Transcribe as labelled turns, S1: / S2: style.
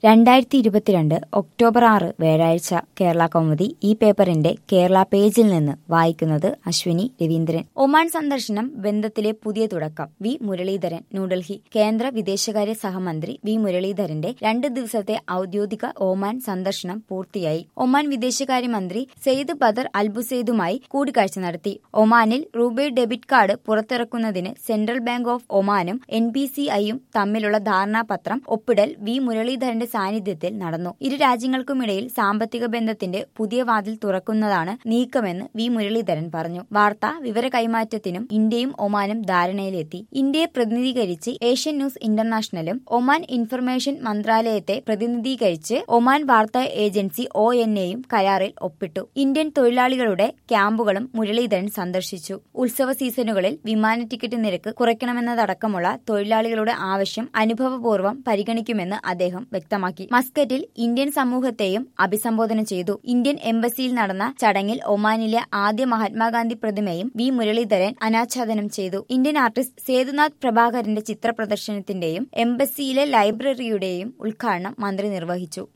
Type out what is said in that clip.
S1: രണ്ടായിരത്തി ഇരുപത്തിരണ്ട് ഒക്ടോബർ ആറ് വ്യാഴാഴ്ച കേരള കൗമുദി ഈ പേപ്പറിന്റെ കേരള പേജിൽ നിന്ന് വായിക്കുന്നത് അശ്വിനി രവീന്ദ്രൻ ഒമാൻ സന്ദർശനം ബന്ധത്തിലെ പുതിയ തുടക്കം വി മുരളീധരൻ ന്യൂഡൽഹി കേന്ദ്ര വിദേശകാര്യ സഹമന്ത്രി വി മുരളീധരന്റെ രണ്ട് ദിവസത്തെ ഔദ്യോഗിക ഒമാൻ സന്ദർശനം പൂർത്തിയായി ഒമാൻ വിദേശകാര്യമന്ത്രി സെയ്ദ് ബദർ അൽബുസെയ്ദുമായി കൂടിക്കാഴ്ച നടത്തി ഒമാനിൽ റൂബേ ഡെബിറ്റ് കാർഡ് പുറത്തിറക്കുന്നതിന് സെൻട്രൽ ബാങ്ക് ഓഫ് ഒമാനും എൻ ബി സി ഐയും തമ്മിലുള്ള ധാരണാപത്രം ഒപ്പിടൽ വി മുരളീധരന്റെ സാന്നിധ്യത്തിൽ നടന്നു ഇരു രാജ്യങ്ങൾക്കുമിടയിൽ സാമ്പത്തിക ബന്ധത്തിന്റെ പുതിയ വാതിൽ തുറക്കുന്നതാണ് നീക്കമെന്ന് വി മുരളീധരൻ പറഞ്ഞു വാർത്താ വിവര കൈമാറ്റത്തിനും ഇന്ത്യയും ഒമാനും ധാരണയിലെത്തി ഇന്ത്യയെ പ്രതിനിധീകരിച്ച് ഏഷ്യൻ ന്യൂസ് ഇന്റർനാഷണലും ഒമാൻ ഇൻഫർമേഷൻ മന്ത്രാലയത്തെ പ്രതിനിധീകരിച്ച് ഒമാൻ വാർത്താ ഏജൻസി ഒ എൻ എയും കരാറിൽ ഒപ്പിട്ടു ഇന്ത്യൻ തൊഴിലാളികളുടെ ക്യാമ്പുകളും മുരളീധരൻ സന്ദർശിച്ചു ഉത്സവ സീസണുകളിൽ വിമാന ടിക്കറ്റ് നിരക്ക് കുറയ്ക്കണമെന്നതടക്കമുള്ള തൊഴിലാളികളുടെ ആവശ്യം അനുഭവപൂർവ്വം പരിഗണിക്കുമെന്ന് അദ്ദേഹം വ്യക്തമാക്കി മസ്കറ്റിൽ ഇന്ത്യൻ സമൂഹത്തെയും അഭിസംബോധന ചെയ്തു ഇന്ത്യൻ എംബസിയിൽ നടന്ന ചടങ്ങിൽ ഒമാനിലെ ആദ്യ മഹാത്മാഗാന്ധി പ്രതിമയും വി മുരളീധരൻ അനാച്ഛാദനം ചെയ്തു ഇന്ത്യൻ ആർട്ടിസ്റ്റ് സേതുനാഥ് പ്രഭാകരന്റെ ചിത്ര പ്രദർശനത്തിന്റെയും എംബസിയിലെ ലൈബ്രറിയുടെയും ഉദ്ഘാടനം മന്ത്രി നിർവഹിച്ചു